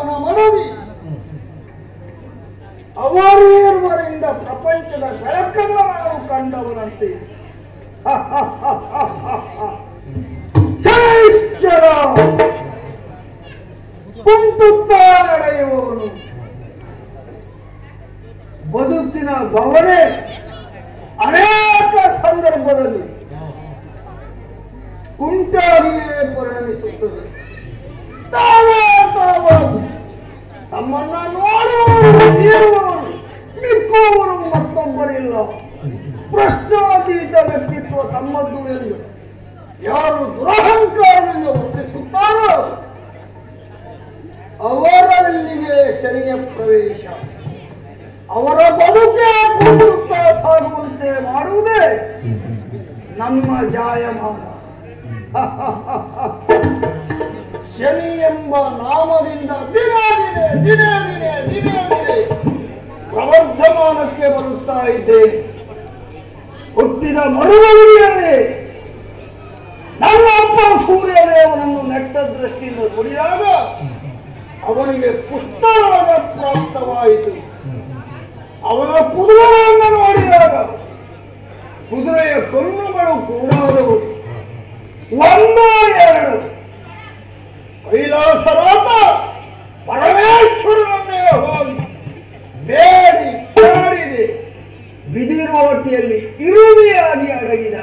ಅವನ ಮನದಿ ಅವರಿರುವರಿಂದ ಪ್ರಪಂಚದ ಬೆಳಕನ್ನು ನಾನು ಕಂಡವನಂತೆ ಶ್ರೇಷ್ಠರ ಕುಂಟುತ್ತಾ ನಡೆಯುವವನು ಬದುಕಿನ ಭವನೆ ಅನೇಕ ಸಂದರ್ಭದಲ್ಲಿ ಕುಂಟಾಗಿಯೇ ಪರಿಣಮಿಸುತ್ತದೆ ತಾವೇ ತಾವಾಗಿ ತಮ್ಮನ್ನ ನೋಡುವವರು ನೀಡುವವರು ಮಿಕ್ಕುವವರು ಮತ್ತೊಬ್ಬರಿಲ್ಲ ಪ್ರಶ್ನಾತೀತ ವ್ಯಕ್ತಿತ್ವ ತಮ್ಮದ್ದು ಎಂದು ಯಾರು ದುರಹಂಕಾರದಿಂದ ವರ್ತಿಸುತ್ತಾರೋ ಅವರಲ್ಲಿಗೆ ಶನಿಯ ಪ್ರವೇಶ ಅವರ ಬದುಕೆ ಕುಂಟುತ್ತಾ ಸಾಗುವಂತೆ ಮಾಡುವುದೇ ನಮ್ಮ ಜಾಯಮಾನ ಶನಿ ಎಂಬ ನಾಮದಿಂದ ದಿನ ದಿನೇ ದಿನೇ ದಿನೇ ದಿನೇ ದಿನೇ ಪ್ರವರ್ಧಮಾನಕ್ಕೆ ಬರುತ್ತಾ ಇದ್ದೇನೆ ಹುಟ್ಟಿದ ಮರುವಳಿಯಲ್ಲಿ ನನ್ನಪ್ಪ ಸೂರ್ಯದೇವನನ್ನು ನೆಟ್ಟ ದೃಷ್ಟಿಯಿಂದ ನೋಡಿದಾಗ ಅವನಿಗೆ ಪುಷ್ಟರೋಗ ಪ್ರಾಪ್ತವಾಯಿತು ಅವನ ಕುದುರೆಯನ್ನು ನೋಡಿದಾಗ ಕುದುರೆಯ ಕಣ್ಣುಗಳು ಕುರುಡಾದವು ಒಂದು ಎರಡು ಕೈಲಾಸರಾದ ಪರಮೇಶ್ವರನನ್ನೇ ಹೋಗಿ ಬೇಡಿ ಕಾಡಿದೆ ಬಿದಿರೋಟಿಯಲ್ಲಿ ಇರುವಿಯಾಗಿ ಅಡಗಿದ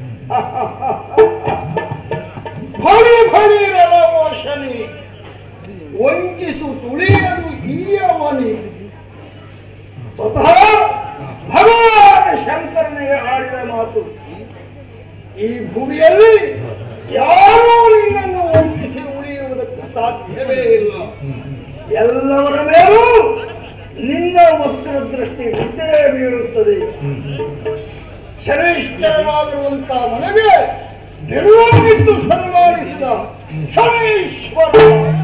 ಭಳಿ ಭಳಿ ರಲವೋ ಶನಿ ವಂಚಿಸು ತುಳಿಯದು ಈಯವನಿ ಸ್ವತಃ ಭಗವಾನ ಶಂಕರನಿಗೆ ಆಡಿದ ಮಾತು ಈ ಭೂಮಿಯಲ್ಲಿ ಯಾರೂ ನಿನ್ನನ್ನು ವಂಚಿಸಿ ಉಳಿಯುವುದಕ್ಕೆ ಸಾಧ್ಯವೇ ಇಲ್ಲ ಎಲ್ಲವರ ಮೇಲೂ ನಿನ್ನ ವಕ್ರ ದೃಷ್ಟಿ ಬಿದ್ದೇ ಬೀಳುತ್ತದೆ ಶನಿಷ್ಠರಾಗಿರುವಂತ ನನಗೆ ಬಿಡುವನಿದ್ದು ಸನ್ಮಾನಿಸಿದ ಶನೀಶ್ವರ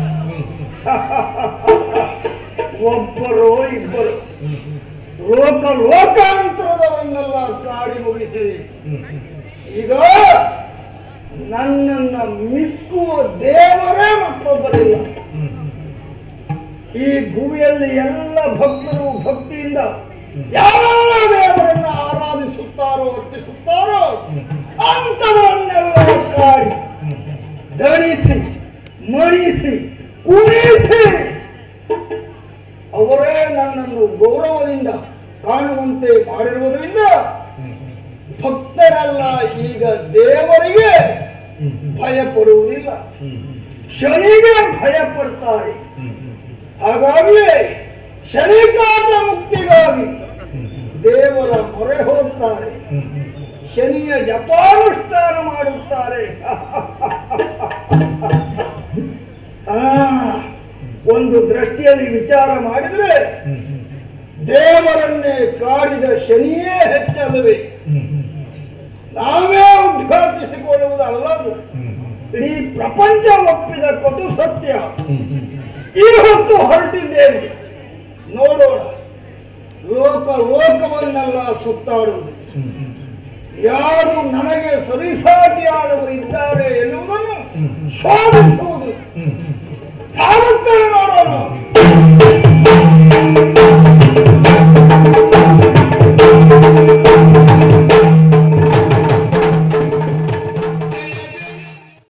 ಒಬ್ಬರೋ ಇಬ್ಬರು ಲೋಕ ಲೋಕಾಂತರದವನ್ನೆಲ್ಲ ಕಾಡಿ ಮುಗಿಸಿದೆ ಈಗ ನನ್ನನ್ನ ಮಿಕ್ಕುವ ದೇವರೇ ಮತ್ತೊಬ್ಬರಿಲ್ಲ ಈ ಭೂಮಿಯಲ್ಲಿ ಎಲ್ಲ ಭಕ್ತರು ಭಕ್ತಿಯಿಂದ ಯಾರೆಲ್ಲ ದೇವರನ್ನ ಆರಾಧಿಸುತ್ತಾರೋ ವರ್ತಿಸುತ್ತಾರೋ ಅಂತವರನ್ನೆಲ್ಲ ಕಾಡಿ ದಣಿಸಿ ಮಣಿಸಿ ಉಳಿಸಿ ಅವರೇ ನನ್ನನ್ನು ಗೌರವದಿಂದ ಕಾಣುವಂತೆ ಮಾಡಿರುವುದರಿಂದ ಭಕ್ತರೆಲ್ಲ ಈಗ ದೇವರಿಗೆ ಭಯಪಡುವುದಿಲ್ಲ ಶನಿಗೆ ಭಯ ಪಡ್ತಾರೆ ಹಾಗಾಗಿ ಶನಿಕಾಟ ಮುಕ್ತಿಗಾಗಿ ದೇವರ ಮೊರೆ ಹೋಗ್ತಾರೆ ಶನಿಯ ಜಪಾನುಷ್ಠಾನ ಮಾಡುತ್ತಾರೆ ಆ, ಒಂದು ದೃಷ್ಟಿಯಲ್ಲಿ ವಿಚಾರ ಮಾಡಿದ್ರೆ ದೇವರನ್ನೇ ಕಾಡಿದ ಶನಿಯೇ ಹೆಚ್ಚಲ್ಲವೇ ನಾವೇ ಉದ್ಘಾಟಿಸಿಕೊಳ್ಳುವುದಲ್ಲದು ಇಡೀ ಪ್ರಪಂಚ ಒಪ್ಪಿದ ಕಟು ಸತ್ಯ ಈ ಹೊತ್ತು ಹೊರಟಿದ್ದೇನೆ ನೋಡೋಣ ಲೋಕ ಲೋಕವನ್ನೆಲ್ಲ ಸುತ್ತಾಡುವುದು ಯಾರು ನನಗೆ ಸರಿಸಾಟಿಯಾದವರು ಇದ್ದಾರೆ ಎನ್ನುವುದನ್ನು ಶೋಧಿಸುವುದು ಸಾಗುತ್ತೇವೆ ನೋಡೋಣ